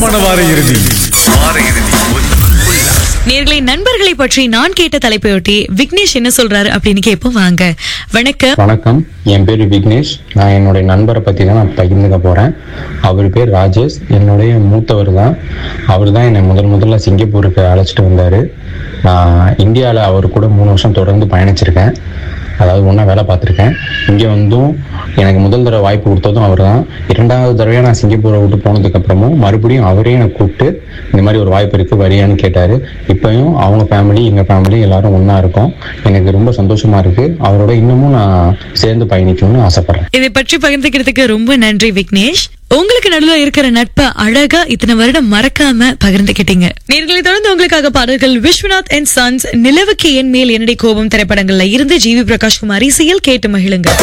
உல்லாசமான வார இறுதி நேர்களை நண்பர்களை பற்றி நான் கேட்ட தலைப்பையொட்டி விக்னேஷ் என்ன சொல்றாரு அப்படின்னு கேட்போம் வாங்க வணக்கம் வணக்கம் என் பேர் விக்னேஷ் நான் என்னுடைய நண்பரை பற்றி தான் நான் பகிர்ந்துக்க போகிறேன் அவர் பேர் ராஜேஷ் என்னுடைய மூத்தவர் தான் அவர் தான் என்னை முதல் முதல்ல சிங்கப்பூருக்கு அழைச்சிட்டு வந்தார் நான் இந்தியாவில் அவர் கூட மூணு வருஷம் தொடர்ந்து பயணிச்சிருக்கேன் அதாவது ஒன்றா வேலை பார்த்துருக்கேன் இங்கே வந்தும் எனக்கு முதல் தடவை வாய்ப்பு கொடுத்ததும் அவர் தான் இரண்டாவது தடவையாக நான் சிங்கப்பூரை விட்டு போனதுக்கப்புறமும் மறுபடியும் அவரே என்னை கூப்பிட்டு இந்த மாதிரி ஒரு வாய்ப்பு இருக்குது வரியான்னு கேட்டார் இப்போயும் அவங்க ஃபேமிலி எங்கள் ஃபேமிலி எல்லாரும் ஒன்றா இருக்கோம் எனக்கு ரொம்ப சந்தோஷமாக இருக்குது அவரோட இன்னமும் நான் சேர்ந்து பயணிக்கணும்னு ஆசைப்பட்றேன் இதை பற்றி பகிர்ந்துக்கிறதுக்கு ரொம்ப நன்றி விக்னேஷ் உங்களுக்கு நடுவுல இருக்கிற நட்பை அழகா இத்தனை வருடம் மறக்காம பகிர்ந்துக்கிட்டீங்க நேர்களை தொடர்ந்து உங்களுக்காக பாடல்கள் விஸ்வநாத் அண்ட் சன்ஸ் நிலவுக்கு என் மேல் என்னுடைய கோபம் திரைப்படங்கள்ல இருந்து ஜிவி பிரகாஷ் குமார் இசையில் கேட்டு மகிழுங்க